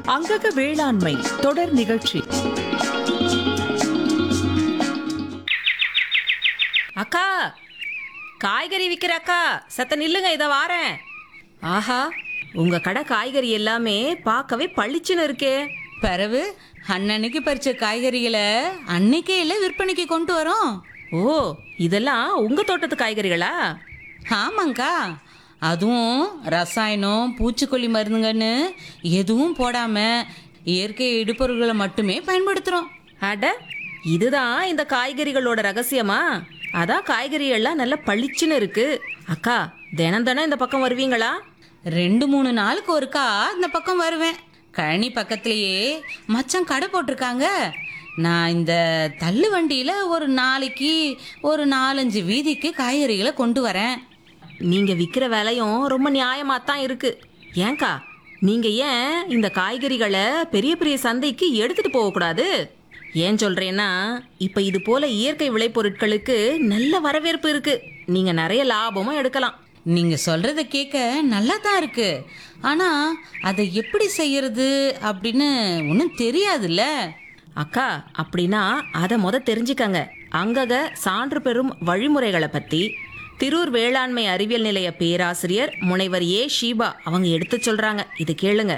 அங்கக வேளாண்மை தொடர் நிகழ்ச்சி அக்கா காய்கறி விற்கிற அக்கா சத்த நில்லுங்க இதை வாரேன் ஆஹா உங்க கடை காய்கறி எல்லாமே பார்க்கவே பளிச்சுன்னு இருக்கே பிறவு அன்னன்னைக்கு பறிச்ச காய்கறிகளை அன்னைக்கே இல்லை விற்பனைக்கு கொண்டு வரோம் ஓ இதெல்லாம் உங்க தோட்டத்து காய்கறிகளா ஆமாங்க்கா அதுவும் ரசாயனம் பூச்சிக்கொல்லி மருந்துங்கன்னு எதுவும் போடாம இயற்கை இடுபொருள்களை மட்டுமே பயன்படுத்துகிறோம் அட இதுதான் இந்த காய்கறிகளோட ரகசியமா அதான் காய்கறி எல்லாம் நல்ல பளிச்சுன்னு இருக்கு அக்கா தினம் தினம் இந்த பக்கம் வருவீங்களா ரெண்டு மூணு நாளுக்கு ஒருக்கா இந்த பக்கம் வருவேன் கழனி பக்கத்துலேயே மச்சான் கடை போட்டிருக்காங்க நான் இந்த தள்ளு வண்டியில் ஒரு நாளைக்கு ஒரு நாலஞ்சு வீதிக்கு காய்கறிகளை கொண்டு வரேன் நீங்க விற்கிற விலையும் ரொம்ப நியாயமா தான் இருக்கு ஏன்க்கா நீங்க ஏன் இந்த காய்கறிகளை பெரிய பெரிய சந்தைக்கு எடுத்துட்டு போக கூடாது ஏன் சொல்றேன்னா இப்ப இது போல இயற்கை விளைபொருட்களுக்கு நல்ல வரவேற்பு இருக்கு நீங்க நிறைய லாபமும் எடுக்கலாம் நீங்க சொல்றத கேட்க நல்லா தான் இருக்கு ஆனா அதை எப்படி செய்யறது அப்படின்னு ஒன்றும் தெரியாதுல்ல அக்கா அப்படின்னா அதை முத தெரிஞ்சுக்கங்க அங்கக சான்று பெறும் வழிமுறைகளை பத்தி திரூர் வேளாண்மை அறிவியல் நிலைய பேராசிரியர் முனைவர் ஏ ஷீபா அவங்க எடுத்து சொல்றாங்க இது கேளுங்க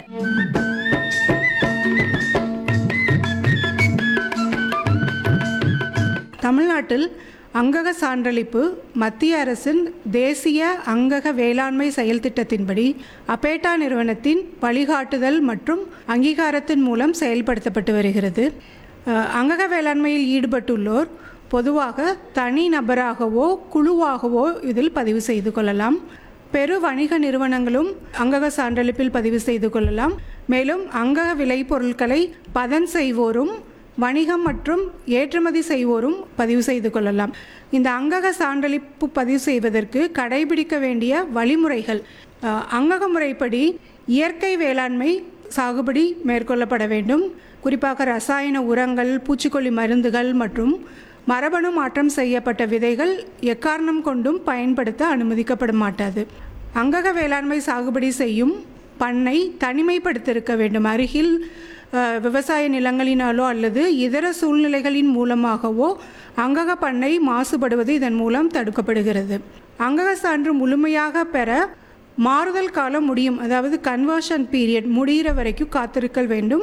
தமிழ்நாட்டில் அங்கக சான்றளிப்பு மத்திய அரசின் தேசிய அங்கக வேளாண்மை செயல் திட்டத்தின்படி அபேட்டா நிறுவனத்தின் வழிகாட்டுதல் மற்றும் அங்கீகாரத்தின் மூலம் செயல்படுத்தப்பட்டு வருகிறது அஹ், அங்கக வேளாண்மையில் ஈடுபட்டுள்ளோர் பொதுவாக தனி நபராகவோ குழுவாகவோ இதில் பதிவு செய்து கொள்ளலாம் பெரு வணிக நிறுவனங்களும் அங்கக சான்றளிப்பில் பதிவு செய்து கொள்ளலாம் மேலும் அங்கக விளைபொருட்களை பதன் செய்வோரும் வணிகம் மற்றும் ஏற்றுமதி செய்வோரும் பதிவு செய்து கொள்ளலாம் இந்த அங்கக சான்றளிப்பு பதிவு செய்வதற்கு கடைபிடிக்க வேண்டிய வழிமுறைகள் அஹ், அங்கக முறைப்படி இயற்கை வேளாண்மை சாகுபடி மேற்கொள்ளப்பட வேண்டும் குறிப்பாக ரசாயன உரங்கள் பூச்சிக்கொல்லி மருந்துகள் மற்றும் மரபணு மாற்றம் செய்யப்பட்ட விதைகள் எக்காரணம் கொண்டும் பயன்படுத்த அனுமதிக்கப்பட மாட்டாது அங்கக வேளாண்மை சாகுபடி செய்யும் பண்ணை தனிமைப்படுத்தியிருக்க வேண்டும் அருகில் அஹ், விவசாய நிலங்களினாலோ அல்லது இதர சூழ்நிலைகளின் மூலமாகவோ அங்கக பண்ணை மாசுபடுவது இதன் மூலம் தடுக்கப்படுகிறது அங்கக சான்று முழுமையாக பெற மாறுதல் காலம் முடியும் அதாவது கன்வர்ஷன் பீரியட் முடிகிற வரைக்கும் காத்திருக்க வேண்டும்